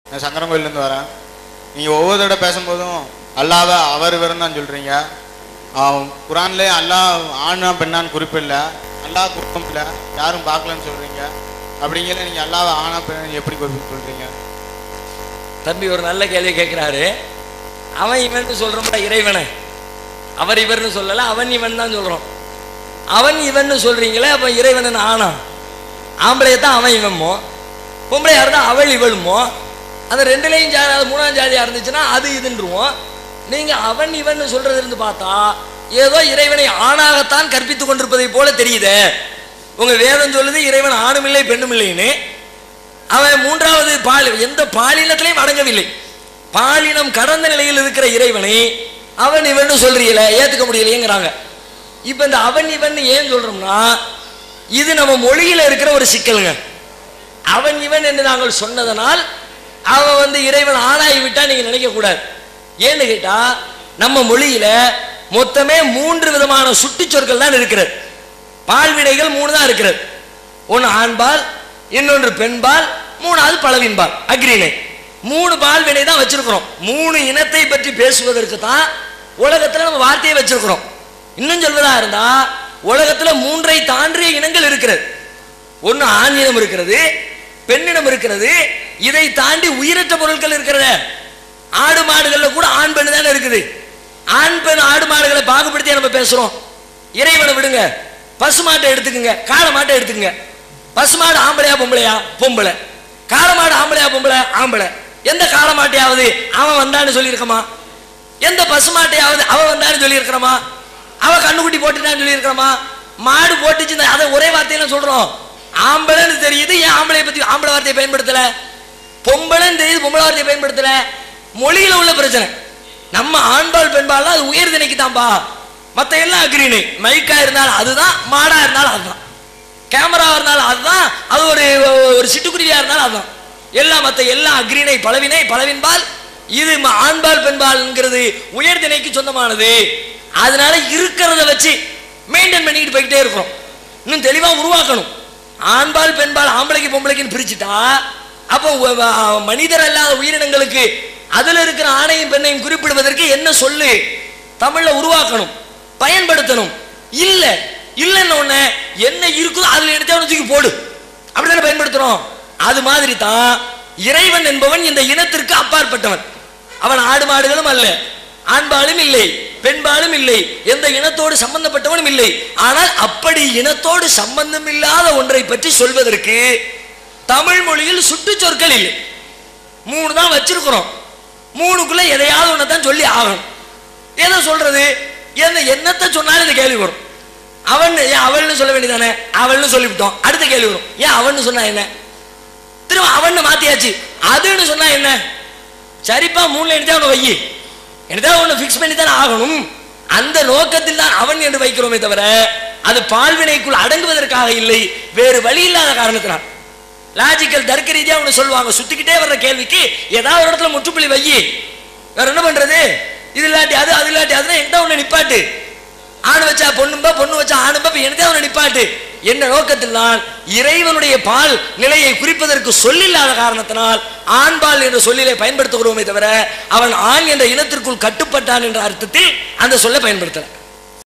நான் சங்கரன் கோயிலேருந்து வரேன் நீங்கள் ஒவ்வொரு தடவை பேசும்போதும் அல்லாவை அவர் இவர்னு தான் சொல்கிறீங்க குரான்லேயே அல்லாஹ் ஆணா பெண்ணான்னு குறிப்பிடல அல்லாஹ் குற்றம் இல்லை யாரும் பார்க்கலன்னு சொல்கிறீங்க அப்படிங்கிற நீங்கள் அல்லாவை ஆணா பெண்ணு எப்படி குறிப்பிட்டு சொல்கிறீங்க தம்பி ஒரு நல்ல கேள்வி கேட்குறாரு அவன் இவன் சொல்கிறோம்ல இறைவனை அவர் இவர்னு சொல்லலை அவன் இவன் தான் சொல்கிறோம் அவன் இவன்னு சொல்கிறீங்களே அப்போ இறைவனன் ஆனா ஆம்பளையை தான் அவன் இவன்மோ பொம்பளையா இருந்தால் அவள் இவளுமோ அந்த ரெண்டுலேயும் ஜா அது மூணாம் ஜாதியாக இருந்துச்சுன்னா அது இதுன்றுவோம் நீங்கள் அவன் இவன் சொல்கிறது இருந்து பார்த்தா ஏதோ இறைவனை ஆணாகத்தான் கற்பித்து கொண்டிருப்பதை போல தெரியுதே உங்கள் வேதம் சொல்லுது இறைவன் ஆணும் இல்லை பெண்ணும் இல்லைன்னு அவன் மூன்றாவது பால் எந்த பாலினத்திலையும் அடங்கவில்லை பாலினம் கடந்த நிலையில் இருக்கிற இறைவனை அவன் இவன் சொல்றீங்களே ஏத்துக்க முடியலையேங்கிறாங்க இப்ப இந்த அவன் இவன் ஏன் சொல்றோம்னா இது நம்ம மொழியில இருக்கிற ஒரு சிக்கலுங்க அவன் இவன் என்று நாங்கள் சொன்னதனால் அவன் வந்து இறைவன் ஆணாகி விட்டா நீங்க நினைக்க கூடாது ஏன்னு கேட்டா நம்ம மொழியில மொத்தமே மூன்று விதமான சுட்டுச் சொற்கள் தான் இருக்கிறது பால்வினைகள் மூணு தான் இருக்கிறது ஒன்று ஆண்பால் இன்னொன்று பெண்பால் மூணாவது பலவின்பால் அக்ரிணை மூணு பால் வினை தான் வச்சிருக்கிறோம் மூணு இனத்தை பற்றி பேசுவதற்கு தான் உலகத்துல நம்ம வார்த்தையை வச்சிருக்கிறோம் இன்னும் சொல்வதா இருந்தா உலகத்துல மூன்றை தாண்டிய இனங்கள் இருக்கிறது ஒன்று ஆண் இனம் இருக்கிறது பெண்ணினம் இருக்கிறது இதை தாண்டி உயிரற்ற பொருட்கள் இருக்கிறது ஆடு மாடுகள்ல கூட ஆண் பெண் தானே இருக்குது ஆண் பெண் ஆடு மாடுகளை பாகுபடுத்தி நம்ம பேசுறோம் இறைவனை விடுங்க பசுமாட்டை எடுத்துக்கங்க காளை மாட்டை எடுத்துக்கங்க பசுமாடு ஆம்பளையா பொம்பளையா பொம்பளை காளை மாடு ஆம்பளையா பொம்பளை ஆம்பளை எந்த காளை மாட்டையாவது அவன் வந்தான்னு சொல்லியிருக்கமா எந்த பசுமாட்டையாவது அவன் வந்தான்னு சொல்லியிருக்கிறோமா அவ கண்ணுக்குட்டி போட்டுட்டான்னு சொல்லியிருக்கிறோமா மாடு போட்டுச்சு அதை ஒரே வார்த்தையில சொல்றோம் ஆம்பளைன்னு தெரியுது ஏன் ஆம்பளை பத்தி ஆம்பளை வார்த்தையை பயன்படுத்தல பொம்பளைன்னு தெரியுது பொம்பளை வார்த்தையை பயன்படுத்தல மொழியில உள்ள பிரச்சனை நம்ம ஆண்பால் பெண்பால் அது உயர் திணைக்கு தான்பா மத்த எல்லாம் அக்ரிணை மைக்கா இருந்தாலும் அதுதான் மாடா இருந்தாலும் அதுதான் கேமரா இருந்தாலும் அதுதான் அது ஒரு ஒரு சிட்டுக்குருவியா இருந்தாலும் அதுதான் எல்லாம் மத்த எல்லாம் அக்ரிணை பலவினை பலவின்பால் இது ம- ஆண்பால் பெண்பால்ங்கிறது உயர் திணைக்கு சொந்தமானது அதனால இருக்கிறத வச்சு மெயின்டைன் பண்ணிக்கிட்டு போய்கிட்டே இருக்கிறோம் இன்னும் தெளிவா உருவாக்கணும் ஆண்பால் பெண்பால் ஆம்பளைக்கு பொம்பளைக்குன்னு பிரிச்சுட்டா அப்போ உ- வ- மனிதர் அல்லாத உயிரினங்களுக்கு அதுல இருக்கிற ஆணையும் பெண்ணையும் குறிப்பிடுவதற்கு என்ன சொல்லு தமிழ்ல உருவாக்கணும் பயன்படுத்தணும் இல்ல இல்லைன்னு ஒண்ணு என்ன இருக்குதோ அதுல எடுத்து அவனை தூக்கி போடு அப்படிதானே பயன்படுத்துறோம் அது மாதிரி தான் இறைவன் என்பவன் இந்த இனத்திற்கு அப்பாற்பட்டவன் அவன் ஆடு மாடுகளும் அல்ல ஆண்பாலும் இல்லை பெண்பாலும் இல்லை எந்த இனத்தோடு சம்பந்தப்பட்டவனும் இல்லை ஆனால் அப்படி இனத்தோடு சம்பந்தம் இல்லாத ஒன்றை பற்றி சொல்வதற்கு தமிழ் மொழியில் சுட்டுச் சொற்கள் இல்லை மூணு தான் வச்சிருக்கிறோம் மூணுக்குள்ள எதையாவது ஒன்று தான் சொல்லி ஆகணும் எதை சொல்றது என்ன என்னத்தை சொன்னாலும் இந்த கேள்வி வரும் அவன் ஏன் அவள்னு சொல்ல வேண்டியதானே அவள்னு சொல்லிவிட்டோம் அடுத்த கேள்வி வரும் ஏன் அவன்னு சொன்னா என்ன திரும்ப அவன்னு மாத்தியாச்சு அதுன்னு சொன்னா என்ன சரிப்பா மூணுல எடுத்தா ஒன்று வை எடுத்தா ஒன்று ஃபிக்ஸ் பண்ணி தானே ஆகணும் அந்த நோக்கத்தில் தான் அவன் என்று வைக்கிறோமே தவிர அது பால்வினைக்குள் அடங்குவதற்காக இல்லை வேறு வழி இல்லாத காரணத்தினால் லாஜிக்கல் தர்க்க ரீதியா ஒன்று சொல்லுவாங்க சுத்திக்கிட்டே வர்ற கேள்விக்கு ஏதாவது ஒரு இடத்துல முற்றுப்புள்ளி வை வேற என்ன பண்றது இது இல்லாட்டி அது அது இல்லாட்டி அதுனா எந்த ஒன்று நிப்பாட்டு ஆண் வச்சா பொண்ணும்பா பொண்ணு வச்சா ஆணும்பா இப்ப என்னதான் அவனை நிப்பாட்டு என்ன நோக்கத்தில் தான் இறைவனுடைய பால் நிலையை குறிப்பதற்கு சொல்லில்லாத காரணத்தினால் ஆண்பால் என்ற சொல்லிலை பயன்படுத்துகிறோமே தவிர அவன் ஆண் என்ற இனத்திற்குள் கட்டுப்பட்டான் என்ற அர்த்தத்தில் அந்த சொல்லை பயன்படுத்தல